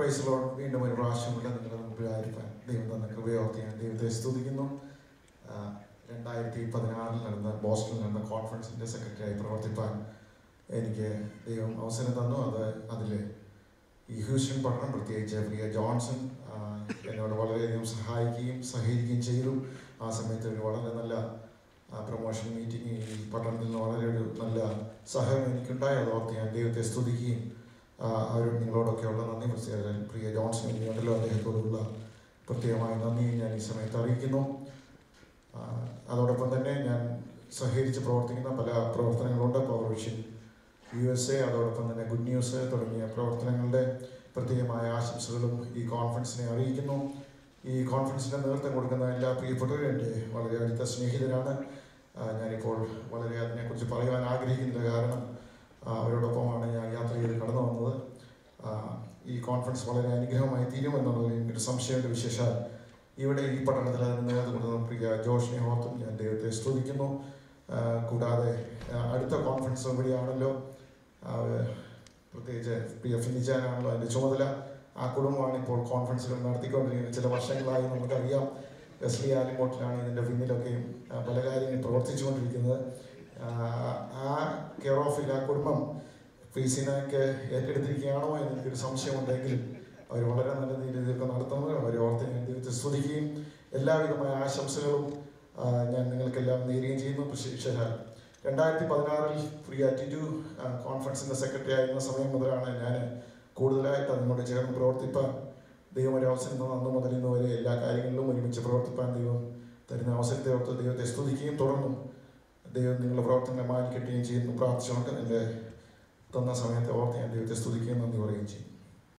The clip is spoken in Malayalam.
പ്രൈസലോൺ വീണ്ടും ഒരു പ്രാവശ്യം കൂടെ നിങ്ങളുടെ മുമ്പിലായിരിക്കാൻ ദൈവം തന്ന കൃപയോർത്തി ഞാൻ ദൈവത്തെ സ്തുതിക്കുന്നു ആ, രണ്ടായിരത്തി പതിനാറിൽ നടന്ന ബോസ്റ്റണിൽ നടന്ന കോൺഫറൻസിൻ്റെ സെക്രട്ടറിയായി പ്രവർത്തിപ്പാൻ എനിക്ക് ദൈവം അവസരം തന്നു അത് അതിൽ ഈ ഹ്യൂസ്റ്റൺ പട്ടണം പ്രത്യേകിച്ച് പ്രിയ ജോൺസൺ ആ, എന്നോട് വളരെയധികം സഹായിക്കുകയും സഹകരിക്കുകയും ചെയ്തു ആ സമയത്ത് ഒരു വളരെ നല്ല പ്രൊമോഷൻ മീറ്റിംഗ് ഈ പട്ടണത്തിൽ നിന്ന് വളരെ ഒരു നല്ല സഹകരണം എനിക്കുണ്ടായി അതോർത്ത് ഞാൻ ദൈവത്തെ സ്തുതിക്കുകയും ആ, അവരും നിങ്ങളോടൊക്കെയുള്ള നന്ദി പ്രത്യേകം പ്രിയ ജോൺസൺ ഉണ്ടല്ലോ അദ്ദേഹത്തോടുള്ള പ്രത്യേകമായ നന്ദി ഞാൻ ഈ സമയത്ത് അറിയിക്കുന്നു ആ, അതോടൊപ്പം തന്നെ ഞാൻ സഹകരിച്ച് പ്രവർത്തിക്കുന്ന പല പ്രവർത്തനങ്ങളുണ്ട് power vision U S A അതോടൊപ്പം തന്നെ ഗുഡ് ന്യൂസ് തുടങ്ങിയ പ്രവർത്തനങ്ങളുടെ പ്രത്യേകമായ ആശംസകളും ഈ കോൺഫറൻസിനെ അറിയിക്കുന്നു ഈ കോൺഫറൻസിന് നേതൃത്വം കൊടുക്കുന്ന എല്ലാ പ്രിയപ്പെട്ടവരും എൻ്റെ വളരെ അടുത്ത സ്നേഹിതരാണ് ആ, ഞാനിപ്പോൾ വളരെ അതിനെക്കുറിച്ച് പറയുവാൻ ആഗ്രഹിക്കുന്നില്ല കാരണം ആ, അവരോടൊപ്പമാണ് ഞാൻ യാത്ര ചെയ്ത് കടന്നു വന്നത് ആ, ഈ കോൺഫറൻസ് വളരെ അനുഗ്രഹമായി തീരുമെന്നുള്ളതിൽ എനിക്കൊരു സംശയമുണ്ട് വിശേഷാൽ ഇവിടെ ഈ പട്ടണത്തിൽ അതിന് നേതൃത്വം കൊടുക്കുന്ന പ്രിയ ജോഷിനെ ഓർത്തും ഞാൻ ദൈവത്തെ സ്തുതിക്കുന്നു ആ, കൂടാതെ ആ, അടുത്ത കോൺഫറൻസ് ഇവിടെയാണല്ലോ ആ, പ്രത്യേകിച്ച് പ്രിയ ഫിനിജാനാണല്ലോ അതിൻ്റെ ചുമതല ആ കുടുംബമാണ് ഇപ്പോൾ കോൺഫറൻസുകൾ നടത്തിക്കൊണ്ടിരിക്കുന്നത് ചില വർഷങ്ങളായി നമുക്കറിയാം വെസ്ലി ആലിമോട്ടിലാണ് ഇതിൻ്റെ പിന്നിലൊക്കെയും ആ, പല കാര്യങ്ങൾ പ്രവർത്തിച്ചുകൊണ്ടിരിക്കുന്നത് ആ, ആ കെയർ ഓഫിൽ ആ കുടുംബം ഫീസിനൊക്കെ ഏറ്റെടുത്തിരിക്കുകയാണോ എന്ന് എനിക്കൊരു സംശയമുണ്ടെങ്കിലും അവർ വളരെ നല്ല രീതിയിൽ ഇതൊക്കെ നടത്തുന്നത് അവരെ ഓർത്ത് ഞാൻ ദൈവത്തെ സ്തുതിക്കുകയും എല്ലാവിധമായ ആശംസകളും ആ, ഞാൻ നിങ്ങൾക്കെല്ലാം നേരുകയും ചെയ്യുന്നു പ്രശിക്ഷരാൽ രണ്ടായിരത്തി പതിനാറിൽ ഫ്രീ ആറ്റിറ്റ്യൂഡ് കോൺഫറൻസിൻ്റെ സെക്രട്ടറി ആയിരുന്ന സമയം മുതലാണ് ഞാൻ കൂടുതലായിട്ട് അതിനോട് ചേർന്ന് പ്രവർത്തിപ്പാൻ ദൈവം ഒരു അവസരം തന്ന അന്ന് മുതൽ ഇന്ന് വരെ എല്ലാ കാര്യങ്ങളിലും ഒരുമിച്ച് പ്രവർത്തിപ്പാൻ ദൈവം തരുന്ന അവസരത്തെ ഓർത്ത് ദൈവത്തെ സ്തുതിക്കുകയും തുടർന്നും ദൈവം നിങ്ങളുടെ പ്രവർത്തനങ്ങളെ മാനിക്കെട്ടുകയും ചെയ്യുന്നു പ്രാർത്ഥിച്ചുകൊണ്ട് എൻ്റെ തന്ന സമയത്തെ ഓർത്ത് ഞാൻ ദൈവത്തെ സ്തുതിക്കുകയും നന്ദി പറയുകയും ചെയ്യും